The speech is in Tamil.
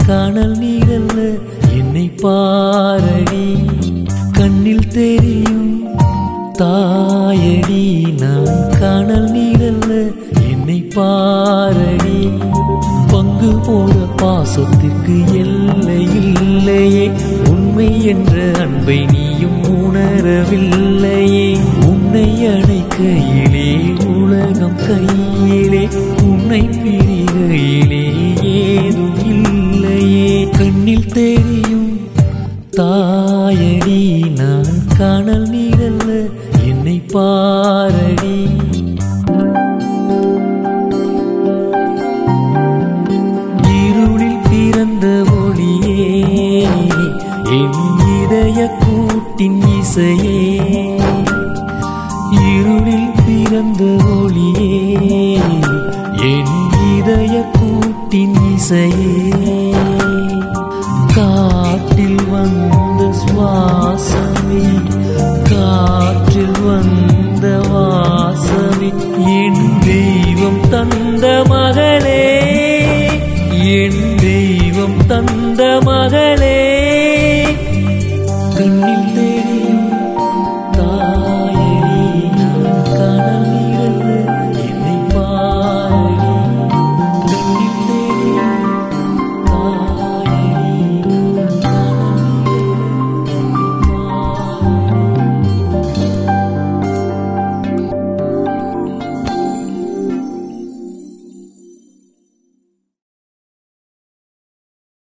காணல் நீரல்ல என்னை பாரடி கண்ணில் தெரியும் தாயடி நான் காணல் நீரல்ல என்னை பாரடி பங்கு போட பாசத்திற்கு எல்லை இல்லையே உண்மை என்ற அன்பை நீயும் உணரவில்லையே உன்னை அணைக்கையிலே உலகம் கையிலே உன்னை பிரிகையிலே ஏதும் இல்லையே கண்ணில் தெரியும் தாயடி நான் காணல் நீரல்ல என்னை பாரடி இருளில் பிறந்த ஒளியே என் இதய கூட்டின் இசையே இருளில் பிறந்த ஒளியே என் இதய கூட்டின் இசையே காற்றில் வந்த சுவாசமே காற்றில் வந்த வாசமே என் தெய்வம் தந்த மகளே என் தெய்வம் தந்த மகளே